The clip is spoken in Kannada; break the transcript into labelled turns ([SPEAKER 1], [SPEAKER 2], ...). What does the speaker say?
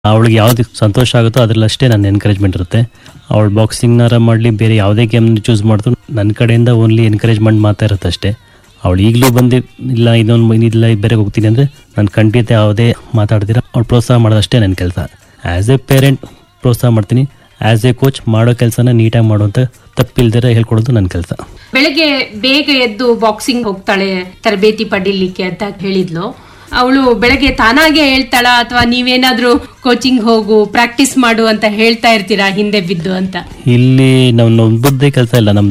[SPEAKER 1] ಅವಳಿಗೆ ಯಾವ್ದು ಸಂತೋಷ ಆಗುತ್ತೋ ಅದ್ರಲ್ಲಷ್ಟೇ ನನ್ನ ಎನ್ಕರೇಜ್ಮೆಂಟ್ ಇರುತ್ತೆ ಅವಳು ಬಾಕ್ಸಿಂಗ್ನಾರ ಮಾಡಲಿ ಬೇರೆ ಯಾವುದೇ ಗೇಮ್ ಚೂಸ್ ಮಾಡಿದ್ರು ನನ್ನ ಕಡೆಯಿಂದ ಓನ್ಲಿ ಎನ್ಕರೇಜ್ಮೆಂಟ್ ಮಾತ್ರ ಇರುತ್ತೆ ಅಷ್ಟೇ ಅವಳು ಈಗಲೂ ಬಂದು ಇಲ್ಲ ಇದೊಂದು ಇಲ್ಲ ಬೇರೆ ಹೋಗ್ತೀನಿ ಅಂದರೆ ನಾನು ಖಂಡಿತ ಯಾವುದೇ ಮಾತಾಡ್ತೀರ ಅವ್ಳು ಪ್ರೋತ್ಸಾಹ ಮಾಡೋದಷ್ಟೇ ನನ್ನ ಕೆಲಸ ಆ್ಯಸ್ ಎ ಪೇರೆಂಟ್ ಪ್ರೋತ್ಸಾಹ ಮಾಡ್ತೀನಿ ಆ್ಯಸ್ ಎ ಕೋಚ್ ಮಾಡೋ ಕೆಲಸನ ನೀಟಾಗಿ ಮಾಡುವಂಥ ತಪ್ಪಿಲ್ದಿರ ಹೇಳ್ಕೊಡೋದು ನನ್ನ ಕೆಲಸ
[SPEAKER 2] ಬೆಳಗ್ಗೆ ಬೇಗ ಎದ್ದು ಬಾಕ್ಸಿಂಗ್ ಹೋಗ್ತಾಳೆ ತರಬೇತಿ ಪಡೀಲಿಕ್ಕೆ ಅಂತ ಹೇಳಿದ್ಲು ಅವಳು ಬೆಳಗ್ಗೆ ತಾನಾಗೆ ಹೇಳ್ತಾಳ ಅಥವಾ ನೀವೇನಾದ್ರೂ ಕೋಚಿಂಗ್ ಹೋಗು ಪ್ರಾಕ್ಟೀಸ್ ಮಾಡು ಅಂತ ಹೇಳ್ತಾ ಇರ್ತೀರಾ ಹಿಂದೆ ಬಿದ್ದು ಅಂತ
[SPEAKER 1] ಇಲ್ಲಿ ನಾವು ಒಬ್ಬದ್ದೇ ಕೆಲಸ ಇಲ್ಲ ನಮ್ದು